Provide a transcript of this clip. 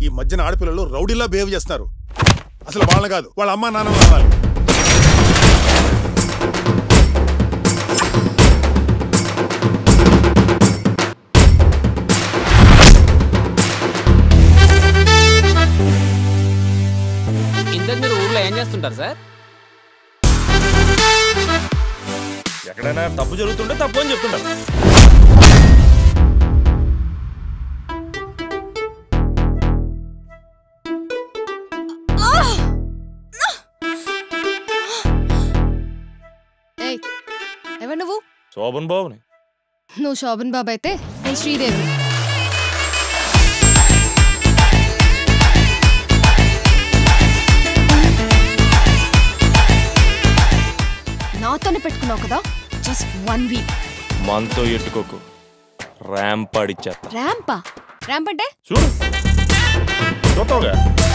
ఈ మధ్యన ఆడపిల్లలు రౌడీలా బిహేవ్ చేస్తున్నారు అసలు వాళ్ళని కాదు వాళ్ళ అమ్మ నాన్న అనాలి ఇంతకు మీరు ఊర్లో ఏం చేస్తుంటారు సార్ ఎక్కడైనా తప్పు జరుగుతుంటే తప్పు అని చెప్తుంటారు ఏయ్ ఎవరు నువ్వు శోభన్ బాబుని నువ్వు శోభన్ బాబు అయితే నేను శ్రీదేవి నాతోనే పెట్టుకున్నావు కదా జస్ట్ వన్ వీక్ మనతో ఎట్టుకోకు ర్యాంప్ ఆడిచ్చేస్తా ర్యాంపా ర్యాంప్ అంటే చూడు చూస్తావుగా